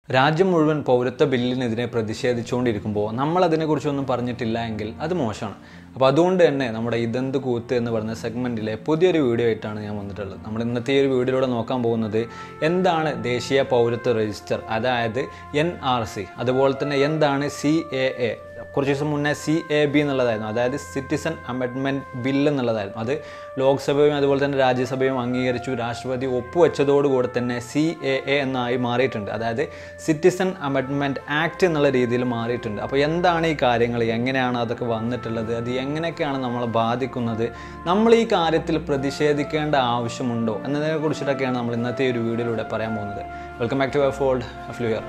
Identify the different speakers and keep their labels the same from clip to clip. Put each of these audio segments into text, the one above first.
Speaker 1: രാജ്യം മുഴുവൻ പൗരത്വ ബില്ലിനെതിരെ പ്രതിഷേധിച്ചുകൊണ്ടിരിക്കുമ്പോൾ നമ്മൾ അതിനെക്കുറിച്ചൊന്നും പറഞ്ഞിട്ടില്ല എങ്കിൽ അത് മോശമാണ് അപ്പോൾ അതുകൊണ്ട് തന്നെ നമ്മുടെ ഇതെന്ത് കൂത്ത് എന്ന് പറയുന്ന സെഗ്മെൻറ്റിലെ പുതിയൊരു വീഡിയോ ആയിട്ടാണ് ഞാൻ വന്നിട്ടുള്ളത് നമ്മൾ ഇന്നത്തെ ഈ ഒരു വീഡിയോയിലൂടെ നോക്കാൻ പോകുന്നത് എന്താണ് ദേശീയ പൗരത്വ രജിസ്റ്റർ അതായത് എൻ ആർ സി അതുപോലെ തന്നെ എന്താണ് സി എ എ കുറച്ച് ദിവസം മുന്നേ സി എ ബി എന്നുള്ളതായിരുന്നു അതായത് സിറ്റിസൺ അമെൻഡ്മെൻറ്റ് ബിൽ എന്നുള്ളതായിരുന്നു അത് ലോക്സഭയും അതുപോലെ തന്നെ രാജ്യസഭയും അംഗീകരിച്ചു രാഷ്ട്രപതി ഒപ്പുവെച്ചതോടുകൂടി തന്നെ സി എ എ എന്നായി മാറിയിട്ടുണ്ട് അതായത് സിറ്റിസൺ അമെൻഡ്മെൻറ്റ് ആക്ട് എന്നുള്ള രീതിയിൽ മാറിയിട്ടുണ്ട് അപ്പോൾ എന്താണ് ഈ കാര്യങ്ങൾ എങ്ങനെയാണ് അതൊക്കെ വന്നിട്ടുള്ളത് അത് എങ്ങനെയൊക്കെയാണ് നമ്മളെ ബാധിക്കുന്നത് നമ്മൾ ഈ കാര്യത്തിൽ പ്രതിഷേധിക്കേണ്ട ആവശ്യമുണ്ടോ എന്നതിനെ കുറിച്ചിട്ടൊക്കെയാണ് നമ്മൾ ഇന്നത്തെ ഈ ഒരു വീഡിയോയിലൂടെ പറയാൻ പോകുന്നത് വെൽക്കം ബാക്ക് ടു ഫോൾഡ് ഫ്ലൂയർ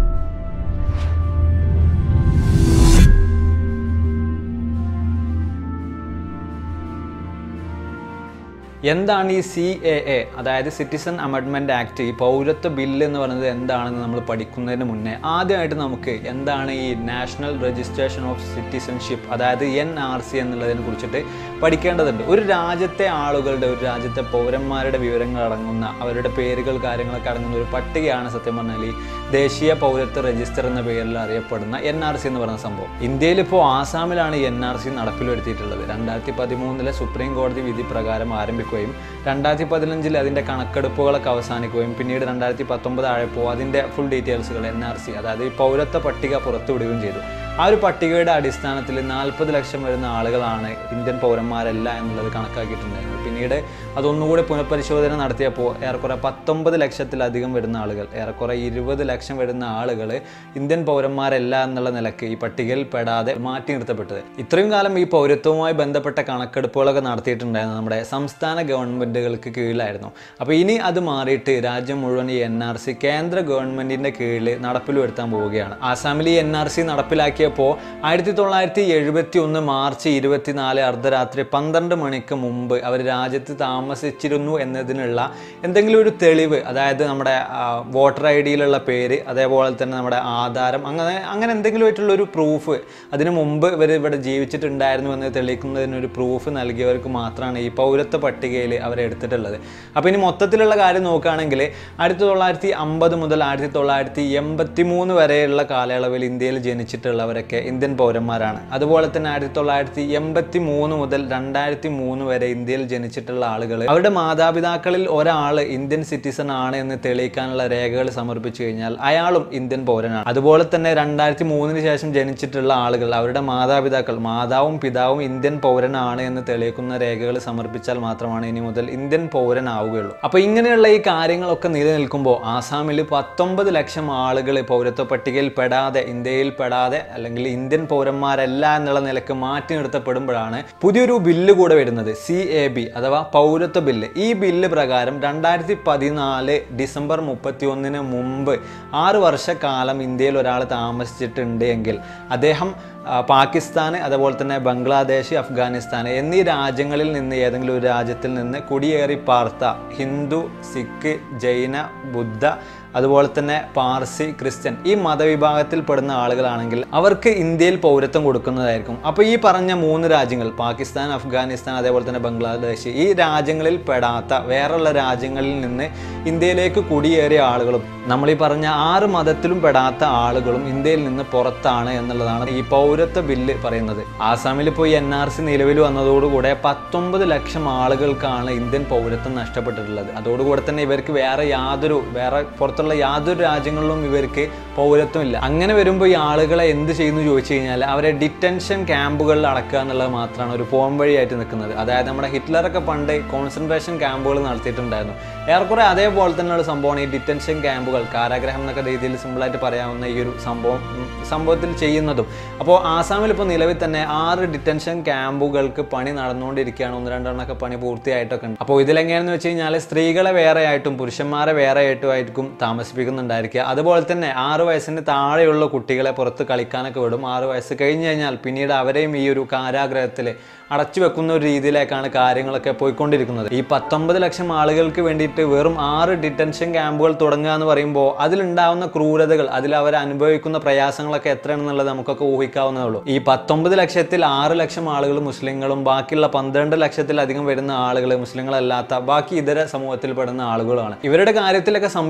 Speaker 1: എന്താണ് ഈ സി എ എ അതായത് സിറ്റിസൺ അമെൻഡ്മെൻറ്റ് ആക്ട് ഈ പൗരത്വ ബില്ല് എന്ന് പറയുന്നത് എന്താണെന്ന് നമ്മൾ പഠിക്കുന്നതിന് മുന്നേ ആദ്യമായിട്ട് നമുക്ക് എന്താണ് ഈ നാഷണൽ രജിസ്ട്രേഷൻ ഓഫ് സിറ്റിസൺഷിപ്പ് അതായത് എൻ ആർ സി എന്നുള്ളതിനെ കുറിച്ചിട്ട് പഠിക്കേണ്ടതുണ്ട് ഒരു രാജ്യത്തെ ആളുകളുടെ ഒരു രാജ്യത്തെ പൗരന്മാരുടെ വിവരങ്ങൾ അടങ്ങുന്ന അവരുടെ പേരുകൾ കാര്യങ്ങളൊക്കെ അടങ്ങുന്ന ഒരു പട്ടികയാണ് സത്യം പറഞ്ഞാൽ ഈ ദേശീയ പൗരത്വ രജിസ്റ്റർ എന്ന പേരിൽ അറിയപ്പെടുന്ന എൻ ആർ സി എന്ന് പറയുന്ന സംഭവം ഇന്ത്യയിൽ ഇപ്പോൾ ആസാമിലാണ് എൻ ആർ സി നടപ്പിലെടുത്തിട്ടുള്ളത് രണ്ടായിരത്തി പതിമൂന്നിലെ സുപ്രീം കോടതി വിധി പ്രകാരം ആരംഭിക്കുകയും രണ്ടായിരത്തി പതിനഞ്ചിൽ അതിൻ്റെ കണക്കെടുപ്പുകളൊക്കെ അവസാനിക്കുകയും പിന്നീട് രണ്ടായിരത്തി പത്തൊമ്പത് ആയപ്പോൾ അതിൻ്റെ ഫുൾ ഡീറ്റെയിൽസുകൾ എൻ ആർ സി അതായത് ഈ പൗരത്വ പട്ടിക പുറത്തുവിടുകയും ചെയ്തു ആ ഒരു പട്ടികയുടെ അടിസ്ഥാനത്തിൽ നാൽപ്പത് ലക്ഷം വരുന്ന ആളുകളാണ് ഇന്ത്യൻ പൗരന്മാരല്ല എന്നുള്ളത് കണക്കാക്കിയിട്ടുണ്ടായിരുന്നു പിന്നീട് അതൊന്നുകൂടി പുനഃപരിശോധന നടത്തിയപ്പോൾ ഏറെക്കുറെ പത്തൊമ്പത് ലക്ഷത്തിലധികം വരുന്ന ആളുകൾ ഏറെക്കുറെ ഇരുപത് ലക്ഷം വരുന്ന ആളുകൾ ഇന്ത്യൻ പൗരന്മാരല്ല എന്നുള്ള നിലക്ക് ഈ പട്ടികയിൽ പെടാതെ മാറ്റി നിർത്തപ്പെട്ടത് ഇത്രയും കാലം ഈ പൗരത്വവുമായി ബന്ധപ്പെട്ട കണക്കെടുപ്പുകളൊക്കെ നടത്തിയിട്ടുണ്ടായിരുന്നു നമ്മുടെ സംസ്ഥാന ഗവൺമെൻറ്റുകൾക്ക് കീഴിലായിരുന്നു അപ്പോൾ ഇനി അത് മാറിയിട്ട് രാജ്യം മുഴുവൻ ഈ എൻ ആർ സി കേന്ദ്ര ഗവൺമെൻറ്റിൻ്റെ കീഴിൽ നടപ്പിൽ വരുത്താൻ പോവുകയാണ് ആസാമിൽ ഈ എൻ ആർ സി നടപ്പിലാക്കിയപ്പോൾ ആയിരത്തി തൊള്ളായിരത്തി എഴുപത്തി ഒന്ന് മാർച്ച് ഇരുപത്തിനാല് അർദ്ധരാത്രി പന്ത്രണ്ട് മണിക്ക് മുമ്പ് അവർ രാജ്യത്ത് താമസിച്ചിരുന്നു എന്നതിനുള്ള എന്തെങ്കിലും ഒരു തെളിവ് അതായത് നമ്മുടെ വോട്ടർ ഐ ഡിയിലുള്ള പേര് അതേപോലെ തന്നെ നമ്മുടെ ആധാരം അങ്ങനെ അങ്ങനെ എന്തെങ്കിലും ആയിട്ടുള്ള ഒരു പ്രൂഫ് അതിനു മുമ്പ് ഇവർ ഇവിടെ ജീവിച്ചിട്ടുണ്ടായിരുന്നു എന്ന് തെളിയിക്കുന്നതിനൊരു പ്രൂഫ് നൽകിയവർക്ക് മാത്രമാണ് ഈ പൗരത്വ പട്ടികയിൽ അവരെ എടുത്തിട്ടുള്ളത് അപ്പോൾ ഇനി മൊത്തത്തിലുള്ള കാര്യം നോക്കുകയാണെങ്കിൽ ആയിരത്തി തൊള്ളായിരത്തി അമ്പത് മുതൽ ആയിരത്തി തൊള്ളായിരത്തി എൺപത്തി മൂന്ന് വരെയുള്ള കാലയളവിൽ ഇന്ത്യയിൽ ജനിച്ചിട്ടുള്ളവരൊക്കെ ഇന്ത്യൻ പൗരന്മാരാണ് അതുപോലെ തന്നെ ആയിരത്തി തൊള്ളായിരത്തി എൺപത്തി മൂന്ന് മുതൽ രണ്ടായിരത്തി മൂന്ന് വരെ ഇന്ത്യയിൽ ജനിച്ചിട്ടുള്ള ആളുകൾ അവരുടെ മാതാപിതാക്കളിൽ ഒരാൾ ഇന്ത്യൻ സിറ്റിസൺ ആണ് എന്ന് തെളിയിക്കാനുള്ള രേഖകൾ സമർപ്പിച്ചു കഴിഞ്ഞാൽ അയാളും ഇന്ത്യൻ പൗരനാണ് അതുപോലെ തന്നെ രണ്ടായിരത്തി മൂന്നിന് ശേഷം ജനിച്ചിട്ടുള്ള ആളുകൾ അവരുടെ മാതാപിതാക്കൾ മാതാവും പിതാവും ഇന്ത്യൻ പൗരനാണ് എന്ന് തെളിയിക്കുന്ന രേഖകൾ സമർപ്പിച്ചാൽ മാത്രമാണ് ഇനി മുതൽ ഇന്ത്യൻ പൗരനാവുകയുള്ളൂ അപ്പോൾ ഇങ്ങനെയുള്ള ഈ കാര്യങ്ങളൊക്കെ നിലനിൽക്കുമ്പോൾ ആസാമിൽ പത്തൊമ്പത് ലക്ഷം ആളുകൾ പൗരത്വ പട്ടികയിൽ പെടാതെ ഇന്ത്യയിൽ പെടാതെ അല്ലെങ്കിൽ ഇന്ത്യൻ പൗരന്മാരല്ല എന്നുള്ള നിലക്ക് മാറ്റി നിർത്തപ്പെടുമ്പോഴാണ് പുതിയൊരു ബില്ല് കൂടെ വരുന്നത് സി എ ബി അഥവാ പൗരത്വ ബില്ല് ഈ ബില്ല് പ്രകാരം രണ്ടായിരത്തി പതിനാല് ഡിസംബർ മുപ്പത്തി ഒന്നിന് മുമ്പ് ആറ് വർഷക്കാലം ഇന്ത്യയിൽ ഒരാൾ താമസിച്ചിട്ടുണ്ട് എങ്കിൽ അദ്ദേഹം ആ, പാകിസ്ഥാൻ അതുപോലെ തന്നെ ബംഗ്ലാദേശ് അഫ്ഗാനിസ്ഥാൻ എന്നീ രാജ്യങ്ങളിൽ നിന്ന് ഏതെങ്കിലും ഒരു രാജ്യത്തിൽ നിന്ന് കുടിയേറി പാർത്ത ഹിന്ദു സിഖ് ജൈന ബുദ്ധ അതുപോലെ തന്നെ പാർസി ക്രിസ്ത്യൻ ഈ മതവിഭാഗത്തിൽ പെടുന്ന ആളുകളാണെങ്കിൽ അവർക്ക് ഇന്ത്യയിൽ പൗരത്വം കൊടുക്കുന്നതായിരിക്കും അപ്പോൾ ഈ പറഞ്ഞ മൂന്ന് രാജ്യങ്ങൾ പാകിസ്ഥാൻ അഫ്ഗാനിസ്ഥാൻ അതേപോലെ തന്നെ ബംഗ്ലാദേശ് ഈ രാജ്യങ്ങളിൽ പെടാത്ത വേറെയുള്ള രാജ്യങ്ങളിൽ നിന്ന് ഇന്ത്യയിലേക്ക് കുടിയേറിയ ആളുകളും നമ്മൾ ഈ പറഞ്ഞ ആറ് മതത്തിലും പെടാത്ത ആളുകളും ഇന്ത്യയിൽ നിന്ന് പുറത്താണ് എന്നുള്ളതാണ് ഈ പൗരത്വ ബില്ല് പറയുന്നത് ആസാമിൽ ഇപ്പോൾ എൻ ആർ സി നിലവിൽ വന്നതോടുകൂടെ പത്തൊമ്പത് ലക്ഷം ആളുകൾക്കാണ് ഇന്ത്യൻ പൗരത്വം നഷ്ടപ്പെട്ടിട്ടുള്ളത് അതോടുകൂടെ തന്നെ ഇവർക്ക് വേറെ യാതൊരു വേറെ പുറത്തുള്ള യാതൊരു രാജ്യങ്ങളിലും ഇവർക്ക് പൗരത്വം ഇല്ല അങ്ങനെ വരുമ്പോൾ ഈ ആളുകളെ എന്ത് ചെയ്യുന്നു ചോദിച്ചു കഴിഞ്ഞാൽ അവരെ ഡിറ്റൻഷൻ ക്യാമ്പുകളിൽ അടക്കുക എന്നുള്ളത് മാത്രമാണ് ഒരു പോം വഴിയായിട്ട് നിൽക്കുന്നത് അതായത് നമ്മുടെ ഹിറ്റ്ലറൊക്കെ പണ്ട് കോൺസെൻട്രേഷൻ ക്യാമ്പുകൾ നടത്തിയിട്ടുണ്ടായിരുന്നു ഏറെക്കുറെ അതേപോലെ തന്നെയുള്ള സംഭവമാണ് ഈ ഡിറ്റൻഷൻ ക്യാമ്പുകൾ കാരാഗ്രഹം എന്നൊക്കെ രീതിയിൽ സിമ്പിളായിട്ട് പറയാവുന്ന ഈ ഒരു സംഭവം ഉം, സംഭവത്തിൽ ചെയ്യുന്നതും അപ്പോൾ ആസാമിൽ ഇപ്പോൾ നിലവിൽ തന്നെ ആറ് ഡിറ്റൻഷൻ ക്യാമ്പുകൾക്ക് പണി നടന്നുകൊണ്ടിരിക്കുകയാണ് ഒന്ന് രണ്ടെണ്ണമൊക്കെ പണി പൂർത്തിയായിട്ടൊക്കെ ഉണ്ട് അപ്പോൾ ഇതിലെങ്ങനെയാണെന്ന് വെച്ച് കഴിഞ്ഞാൽ സ്ത്രീകളെ വേറെ ആയിട്ടും പുരുഷന്മാരെ വേറെ ആയിട്ടും ആയിരിക്കും താമസിപ്പിക്കുന്നുണ്ടായിരിക്കുക അതുപോലെ തന്നെ ആറ് വയസ്സിന് താഴെയുള്ള കുട്ടികളെ പുറത്ത് കളിക്കാനൊക്കെ വിടും ആറ് വയസ്സ് കഴിഞ്ഞ് കഴിഞ്ഞാൽ പിന്നീട് അവരെയും ഈ ഒരു കാരാഗ്രഹത്തിൽ അടച്ചു വെക്കുന്ന ഒരു രീതിയിലേക്കാണ് കാര്യങ്ങളൊക്കെ പോയിക്കൊണ്ടിരിക്കുന്നത് ഈ പത്തൊമ്പത് ലക്ഷം ആളുകൾക്ക് വേണ്ടിയിട്ട് വെറും ആറ് ഡിറ്റൻഷൻ ക്യാമ്പുകൾ തുടങ്ങുക എന്ന് പറയുമ്പോൾ അതിലുണ്ടാവുന്ന ക്രൂരതകൾ അതിൽ അവർ അനുഭവിക്കുന്ന പ്രയാസങ്ങളൊക്കെ എത്രയാണെന്നുള്ളത് നമുക്കൊക്കെ ഊഹിക്കാവുന്നതേ ഉള്ളൂ ഈ പത്തൊമ്പത് ലക്ഷത്തിൽ ആറ് ലക്ഷം ആളുകൾ മുസ്ലിങ്ങളും ബാക്കിയുള്ള പന്ത്രണ്ട് ലക്ഷത്തിലധികം വരുന്ന ആളുകൾ മുസ്ലിങ്ങളല്ലാത്ത ബാക്കി ഇതര സമൂഹത്തിൽ പെടുന്ന ആളുകളാണ് ഇവരുടെ കാര്യത്തിലൊക്കെ സംഭവിക്കുന്നത്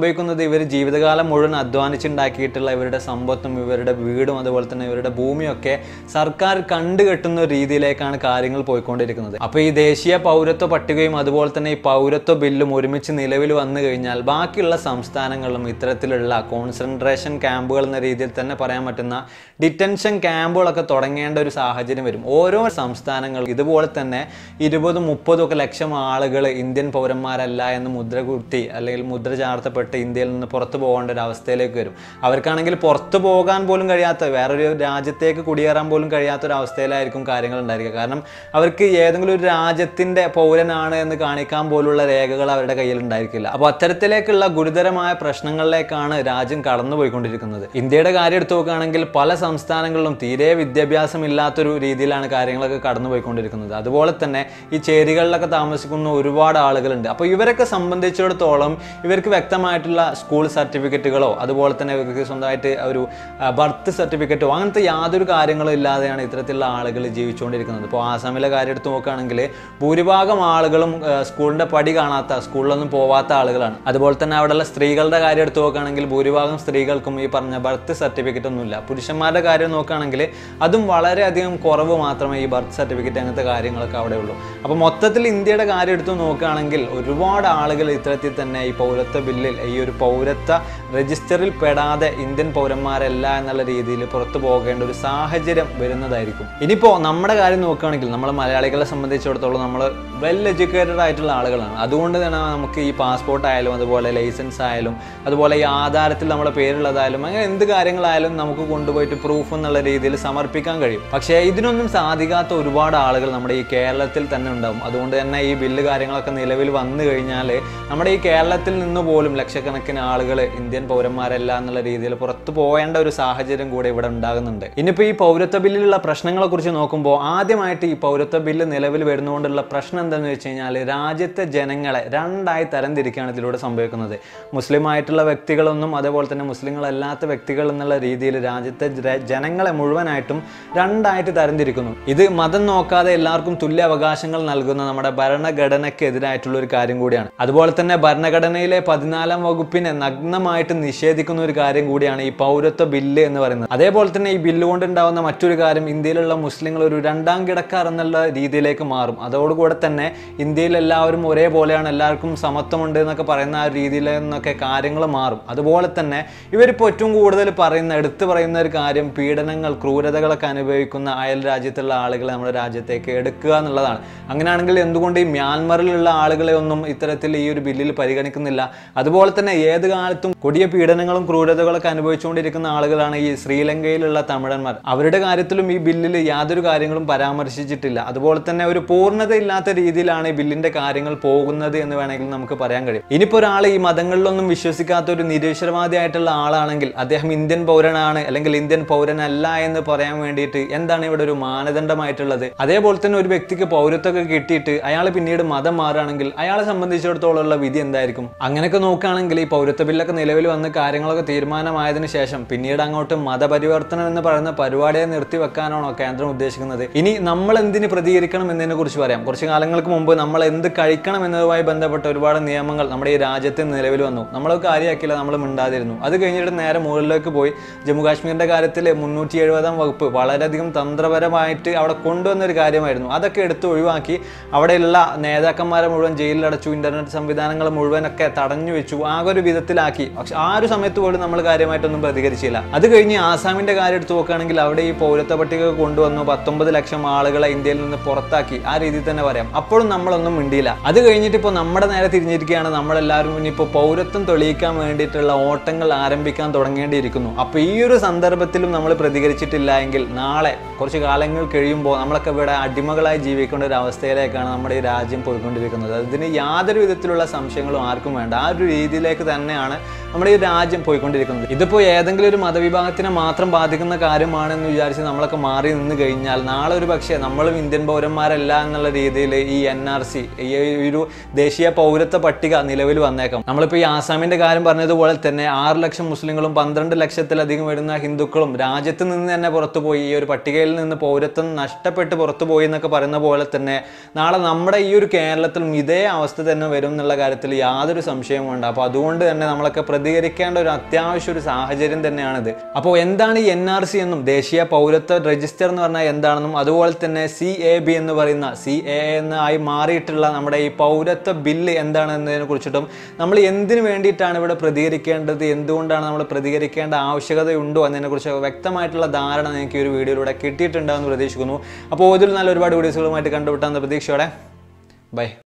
Speaker 1: ഇവർ ജീവിതകാലം മുഴുവൻ അധ്വാനിച്ചുണ്ടാക്കിയിട്ടുള്ള ഇവരുടെ സമ്പത്തും ഇവരുടെ വീടും അതുപോലെ തന്നെ ഇവരുടെ ഭൂമിയൊക്കെ സർക്കാർ കണ്ടുകെട്ടുന്ന ഒരു രീതിയിലേക്കാണ് കാര്യങ്ങൾ പോയിക്കൊണ്ടിരിക്കുന്നത് അപ്പോൾ ഈ ദേശീയ പൗരത്വ പട്ടികയും അതുപോലെ തന്നെ ഈ പൗരത്വ ബില്ലും ഒരുമിച്ച് നിലവിൽ വന്നു കഴിഞ്ഞാൽ ബാക്കിയുള്ള സംസ്ഥാനങ്ങളിലും ഇത്തരത്തിലുള്ള കോൺസെൻട്രേഷൻ ക്യാമ്പുകൾ എന്ന രീതിയിൽ തന്നെ പറയാൻ പറ്റുന്ന ഡിറ്റൻഷൻ ക്യാമ്പുകളൊക്കെ തുടങ്ങേണ്ട ഒരു സാഹചര്യം വരും ഓരോ സംസ്ഥാനങ്ങൾ ഇതുപോലെ തന്നെ ഇരുപതും മുപ്പതും ഒക്കെ ലക്ഷം ആളുകൾ ഇന്ത്യൻ പൗരന്മാരല്ല എന്ന് മുദ്ര കുത്തി അല്ലെങ്കിൽ മുദ്ര ചാർത്തപ്പെട്ട് ഇന്ത്യയിൽ നിന്ന് പുറത്തു പോകേണ്ട ഒരു അവസ്ഥയിലേക്ക് വരും അവർക്കാണെങ്കിൽ പുറത്തു പോകാൻ പോലും കഴിയാത്ത വേറൊരു രാജ്യത്തേക്ക് കുടിയേറാൻ പോലും കഴിയാത്ത ഒരു അവസ്ഥയിലായിരിക്കും കാര്യങ്ങൾ ഉണ്ടായിരിക്കുക കാരണം അവർക്ക് ഏതെങ്കിലും ഒരു രാജ്യത്തിൻ്റെ പൗരനാണ് എന്ന് കാണിക്കാൻ പോലുള്ള രേഖകൾ അവരുടെ കയ്യിൽ ഉണ്ടായിരിക്കില്ല അപ്പോൾ അത്തരത്തിലേക്കുള്ള ഗുരുതരമായ പ്രശ്നങ്ങളിലേക്കാണ് രാജ്യം കടന്നുപോയിക്കൊണ്ടിരിക്കുന്നത് ഇന്ത്യയുടെ കാര്യം എടുത്തു നോക്കുകയാണെങ്കിൽ പല സംസ്ഥാനങ്ങളിലും തീരെ വിദ്യാഭ്യാസം ഇല്ലാത്തൊരു രീതിയിലാണ് കാര്യങ്ങളൊക്കെ കടന്നുപോയിക്കൊണ്ടിരിക്കുന്നത് അതുപോലെ തന്നെ ഈ ചേരികളിലൊക്കെ താമസിക്കുന്ന ഒരുപാട് ആളുകളുണ്ട് അപ്പോൾ ഇവരൊക്കെ സംബന്ധിച്ചിടത്തോളം ഇവർക്ക് വ്യക്തമായിട്ടുള്ള സ്കൂൾ സർട്ടിഫിക്കറ്റുകളോ അതുപോലെ തന്നെ ഇവർക്ക് സ്വന്തമായിട്ട് ഒരു ബർത്ത് സർട്ടിഫിക്കറ്റോ അങ്ങനത്തെ യാതൊരു കാര്യങ്ങളും ഇല്ലാതെയാണ് ഇത്തരത്തിലുള്ള ആളുകൾ ജീവിച്ചുകൊണ്ടിരിക്കുന്നത് ഇപ്പോൾ ആസാമിലെ കാര്യം എടുത്ത് നോക്കുകയാണെങ്കിൽ ഭൂരിഭാഗം ആളുകളും ആ, സ്കൂളിൻ്റെ പടി കാണാത്ത സ്കൂളിലൊന്നും പോവാത്ത ആളുകളാണ് അതുപോലെ തന്നെ അവിടെയുള്ള സ്ത്രീകളുടെ കാര്യം എടുത്ത് നോക്കുകയാണെങ്കിൽ ഭൂരിഭാഗം സ്ത്രീകൾക്കും ഈ പറഞ്ഞ ബർത്ത് സർട്ടിഫിക്കറ്റ് ഒന്നുമില്ല പുരുഷന്മാരുടെ കാര്യം നോക്കുകയാണെങ്കിൽ അതും വളരെയധികം കുറവ് മാത്രമേ ഈ ബർത്ത് സർട്ടിഫിക്കറ്റ് അങ്ങനത്തെ കാര്യങ്ങളൊക്കെ അവിടെ ഉള്ളൂ അപ്പോൾ മൊത്തത്തിൽ ഇന്ത്യയുടെ കാര്യം എടുത്ത് നോക്കുകയാണെങ്കിൽ ഒരുപാട് ആളുകൾ ഇത്തരത്തിൽ തന്നെ ഈ പൗരത്വ ബില്ലിൽ ഈ ഒരു പൗരത്വ രജിസ്റ്ററിൽ പെടാതെ ഇന്ത്യൻ പൗരന്മാരല്ല എന്നുള്ള രീതിയിൽ പുറത്തു പോകേണ്ട ഒരു സാഹചര്യം വരുന്നതായിരിക്കും ഇനിയിപ്പോൾ നമ്മുടെ കാര്യം നോക്കുകയാണെങ്കിൽ നമ്മൾ മലയാളികളെ സംബന്ധിച്ചിടത്തോളം നമ്മൾ വെൽ എഡ്യൂക്കേറ്റഡ് ആയിട്ടുള്ള ആളുകളാണ് അതുകൊണ്ട് തന്നെ നമുക്ക് ഈ പാസ്പോർട്ട് ആയാലും അതുപോലെ ലൈസൻസ് ആയാലും അതുപോലെ ഈ ആധാരത്തിൽ നമ്മുടെ പേരുള്ളതായാലും അങ്ങനെ എന്ത് കാര്യങ്ങളായാലും നമുക്ക് കൊണ്ടുപോയിട്ട് പ്രൂഫ് എന്നുള്ള രീതിയിൽ സമർപ്പിക്കാൻ കഴിയും പക്ഷേ ഇതിനൊന്നും സാധിക്കാത്ത ഒരുപാട് ആളുകൾ നമ്മുടെ ഈ കേരളത്തിൽ തന്നെ ഉണ്ടാവും അതുകൊണ്ട് തന്നെ ഈ ബില്ല് കാര്യങ്ങളൊക്കെ നിലവിൽ വന്നു കഴിഞ്ഞാൽ നമ്മുടെ ഈ കേരളത്തിൽ നിന്ന് പോലും ലക്ഷക്കണക്കിന് ആളുകൾ ഇന്ത്യൻ പൗരന്മാരല്ല എന്നുള്ള രീതിയിൽ പുറത്തു പോകേണ്ട ഒരു സാഹചര്യം കൂടെ ഇവിടെ ഉണ്ടാകുന്നുണ്ട് ഇനിയിപ്പോൾ ഈ പൗരത്വ ബില്ലിലുള്ള പ്രശ്നങ്ങളെ കുറിച്ച് നോക്കുമ്പോൾ ആദ്യമായിട്ട് ഈ പൗരത്വ ബില്ല് നിലവിൽ വരുന്നതുകൊണ്ടുള്ള പ്രശ്നം എന്താണെന്ന് വെച്ച് കഴിഞ്ഞാൽ രാജ്യത്തെ ജനങ്ങളെ രണ്ടായി തരംതിരിക്കുകയാണ് ഇതിലൂടെ സംഭവിക്കുന്നത് മുസ്ലിം ആയിട്ടുള്ള വ്യക്തികളൊന്നും അതേപോലെ തന്നെ മുസ്ലിങ്ങളല്ലാത്ത വ്യക്തികൾ എന്നുള്ള രീതിയിൽ രാജ്യത്തെ ജ- ജനങ്ങളെ മുഴുവനായിട്ടും രണ്ടായിട്ട് തരംതിരിക്കുന്നു ഇത് മതം നോക്കാതെ എല്ലാവർക്കും തുല്യ അവകാശങ്ങൾ നൽകുന്ന നമ്മുടെ ഭരണഘടനയ്ക്ക് എതിരായിട്ടുള്ള ഒരു കാര്യം കൂടിയാണ് അതുപോലെ തന്നെ ഭരണഘടനയിലെ പതിനാലാം വകുപ്പിനെ നഗ്നമായിട്ട് നിഷേധിക്കുന്ന ഒരു കാര്യം കൂടിയാണ് ഈ പൗരത്വ ബില്ല് എന്ന് പറയുന്നത് അതേപോലെ തന്നെ ഈ ബില്ല് കൊണ്ടുണ്ടാവുന്ന മറ്റൊരു കാര്യം ഇന്ത്യയിലുള്ള മുസ്ലിങ്ങൾ ഒരു രണ്ടാം കിടക്കാർ എന്നുള്ള രീതിയിലേക്ക് മാറും അതോടുകൂടെ തന്നെ ഇന്ത്യയിൽ എല്ലാവരും ഒരേപോലെയാണ് എല്ലാവർക്കും സമത്വമുണ്ട് എന്നൊക്കെ പറയുന്ന ആ രീതിയിൽ നിന്നൊക്കെ കാര്യങ്ങൾ മാറും അതുപോലെ തന്നെ ഇവരിപ്പോൾ ഏറ്റവും കൂടുതൽ പറയുന്ന എടുത്തു പറയുന്ന ഒരു കാര്യം പീഡനങ്ങൾ ക്രൂരതകളൊക്കെ അനുഭവിക്കുന്ന അയൽ രാജ്യത്തുള്ള ആളുകളെ നമ്മുടെ രാജ്യത്തേക്ക് എടുക്കുക എന്നുള്ളതാണ് അങ്ങനെയാണെങ്കിൽ എന്തുകൊണ്ട് ഈ മ്യാൻമറിലുള്ള ആളുകളെ ഒന്നും ഇത്തരത്തിൽ ഈ ഒരു ബില്ലിൽ പരിഗണിക്കുന്നില്ല അതുപോലെ തന്നെ ഏത് കാലത്തും കൊടിയ പീഡനങ്ങളും ക്രൂരതകളൊക്കെ അനുഭവിച്ചുകൊണ്ടിരിക്കുന്ന ആളുകളാണ് ഈ ശ്രീലങ്കയിലുള്ള തമിഴന്മാർ അവരുടെ കാര്യത്തിലും ഈ ബില്ലിൽ യാതൊരു കാര്യങ്ങളും പരാമർശിച്ചിട്ടില്ല അതുപോലെ തന്നെ ഒരു പൂർണ്ണതയില്ലാത്ത രീതിയിലാണ് ഈ ബില്ലിന്റെ കാര്യങ്ങൾ പോകുന്നത് എന്ന് വേണമെങ്കിൽ നമുക്ക് പറയാൻ കഴിയും ഇനിയിപ്പോൾ ഒരാൾ ഈ മതങ്ങളിലൊന്നും വിശ്വസിക്കാത്ത ഒരു നിരീശ്വരവാദിയായിട്ടുള്ള ആളാണെങ്കിൽ അദ്ദേഹം ഇന്ത്യൻ പൗരനാണ് അല്ലെങ്കിൽ ഇന്ത്യൻ പൗരനല്ല എന്ന് പറയാൻ വേണ്ടിയിട്ട് എന്താണ് ഇവിടെ ഒരു മാനദണ്ഡമായിട്ടുള്ളത് അതേപോലെ തന്നെ ഒരു വ്യക്തിക്ക് പൗരത്വമൊക്കെ കിട്ടിയിട്ട് അയാൾ പിന്നീട് മതം മാറുകയാണെങ്കിൽ അയാളെ സംബന്ധിച്ചിടത്തോളം ഉള്ള വിധി എന്തായിരിക്കും അങ്ങനെയൊക്കെ നോക്കുകയാണെങ്കിൽ ഈ പൗരത്വ ബില്ലൊക്കെ നിലവിൽ വന്ന് കാര്യങ്ങളൊക്കെ തീരുമാനമായതിനു ശേഷം പിന്നീട് അങ്ങോട്ട് മതപരിവർത്തനം എന്ന് പറയുന്ന പരിപാടിയെ നിർത്തിവെക്കാനാണോ കേന്ദ്രം ഉദ്ദേശിക്കുന്നത് ഇനി നമ്മൾ എന്തിന് പ്രതികരിക്കണം എന്നതിനെ കുറിച്ച് പറയാം കുറച്ച് കാലങ്ങൾക്ക് മുമ്പ് നമ്മൾ എന്ത് കഴിക്കണം എന്നതുമായി ബന്ധപ്പെട്ട ഒരുപാട് നിയമങ്ങൾ നമ്മുടെ ഈ രാജ്യത്ത് നിലവിൽ വന്നു നമ്മൾ കാര്യമാക്കില്ല നമ്മൾ മിണ്ടാതിരുന്നു അത് കഴിഞ്ഞിട്ട് നേരെ മുകളിലേക്ക് പോയി ജമ്മു കാശ്മീരിന്റെ കാര്യത്തിൽ മുന്നൂറ്റി എഴുപതാം വകുപ്പ് വളരെയധികം തന്ത്രപരമായിട്ട് അവിടെ കൊണ്ടുവന്ന ഒരു കാര്യമായിരുന്നു അതൊക്കെ എടുത്ത് ഒഴിവാക്കി അവിടെയുള്ള നേതാക്കന്മാരെ മുഴുവൻ ജയിലിലടച്ചു ഇന്റർനെറ്റ് സംവിധാനങ്ങൾ മുഴുവനൊക്കെ തടഞ്ഞു വെച്ചു ആകെ ഒരു വിധത്തിലാക്കി പക്ഷെ ആ ഒരു സമയത്ത് പോലും നമ്മൾ കാര്യമായിട്ടൊന്നും പ്രതികരിച്ചില്ല അത് കഴിഞ്ഞ് ആസാമിന്റെ കാര്യം എടുത്ത് നോക്കുകയാണെങ്കിൽ അവിടെ ഈ പൗരത്വ പട്ടിക കൊണ്ടുവന്നു പത്തൊമ്പത് ലക്ഷം ആളുകളെ ഇന്ത്യയിൽ നിന്ന് പുറത്താക്കി ആ രീതിയിൽ തന്നെ പറയാം അപ്പോഴും നമ്മളൊന്നും മിണ്ടിയില്ല അത് കഴിഞ്ഞിട്ട് ഇപ്പോൾ നമ്മുടെ നേരെ തിരിഞ്ഞിരിക്കുകയാണ് നമ്മളെല്ലാവരും ഇനിയിപ്പോൾ പൗരത്വം തെളിയിക്കാൻ വേണ്ടിയിട്ടുള്ള ഓട്ടങ്ങൾ ആരംഭിക്കാൻ തുടങ്ങേണ്ടിയിരിക്കുന്നു അപ്പോൾ ഈ ഒരു സന്ദർഭത്തിലും നമ്മൾ പ്രതികരിച്ചിട്ടില്ല എങ്കിൽ നാളെ കുറച്ച് കാലങ്ങൾ കഴിയുമ്പോൾ നമ്മളൊക്കെ ഇവിടെ അടിമകളായി ജീവിക്കേണ്ട ഒരു അവസ്ഥയിലേക്കാണ് നമ്മുടെ ഈ രാജ്യം പോയിക്കൊണ്ടിരിക്കുന്നത് അതിന് യാതൊരു വിധത്തിലുള്ള സംശയങ്ങളും ആർക്കും വേണ്ട ആ ഒരു രീതിയിലേക്ക് തന്നെയാണ് നമ്മുടെ ഈ രാജ്യം പോയിക്കൊണ്ടിരിക്കുന്നത് ഇതിപ്പോൾ ഏതെങ്കിലും ഒരു മതവിഭാഗത്തിനെ മാത്രം ബാധിക്കുന്ന കാര്യമാണെന്ന് വിചാരിച്ച് നമ്മളൊക്കെ മാറി നിന്ന് കഴിഞ്ഞാൽ നാളെ ഒരു പക്ഷേ നമ്മളും ഇന്ത്യൻ പൗരന്മാരല്ല എന്നുള്ള രീതിയിൽ ഈ എൻ ആർ സി ഈ ഒരു ദേശീയ പൗരത്വ പട്ടിക നിലവിൽ വന്നേക്കാം നമ്മളിപ്പോൾ ഈ ആസാമിന്റെ കാര്യം പറഞ്ഞതുപോലെ തന്നെ ആറ് ലക്ഷം മുസ്ലിങ്ങളും പന്ത്രണ്ട് ലക്ഷത്തിലധികം വരുന്ന ഹിന്ദുക്കളും രാജ്യത്ത് നിന്ന് തന്നെ പുറത്തുപോയി ഈ ഒരു പട്ടികയിൽ നിന്ന് പൗരത്വം നഷ്ടപ്പെട്ട് പുറത്തുപോയി എന്നൊക്കെ പറയുന്ന പോലെ തന്നെ നാളെ നമ്മുടെ ഈ ഒരു കേരളത്തിലും ഇതേ അവസ്ഥ തന്നെ വരും എന്നുള്ള കാര്യത്തിൽ യാതൊരു സംശയവും വേണ്ട അപ്പോൾ അതുകൊണ്ട് തന്നെ നമ്മളൊക്കെ പ്രതികരിക്കേണ്ട ഒരു അത്യാവശ്യ ഒരു സാഹചര്യം തന്നെയാണിത് അപ്പോൾ എന്താണ് ഈ എൻ ആർ സി എന്നും ദേശീയ പൗരത്വ രജിസ്റ്റർ എന്ന് പറഞ്ഞാൽ എന്താണെന്നും അതുപോലെ തന്നെ സി എ ബി എന്ന് പറയുന്ന സി എ എന്ന് ആയി മാറിയിട്ടുള്ള നമ്മുടെ ഈ പൗരത്വ ബില്ല് എന്താണ് എന്നതിനെ കുറിച്ചിട്ടും നമ്മൾ എന്തിനു വേണ്ടിയിട്ടാണ് ഇവിടെ പ്രതികരിക്കേണ്ടത് എന്തുകൊണ്ടാണ് നമ്മൾ പ്രതികരിക്കേണ്ട ആവശ്യകതയുണ്ടോ എന്നതിനെക്കുറിച്ച് വ്യക്തമായിട്ടുള്ള ധാരണ നിങ്ങൾക്ക് ഈ ഒരു വീഡിയോയിലൂടെ കിട്ടിയിട്ടുണ്ടാകുമെന്ന് പ്രതീക്ഷിക്കുന്നു അപ്പോൾ ഇതിൽ നല്ല ഒരുപാട് വീഡിയോസുകളുമായിട്ട് കണ്ടുപിട്ടാന്ന പ്രതീക്ഷയോടെ ബൈ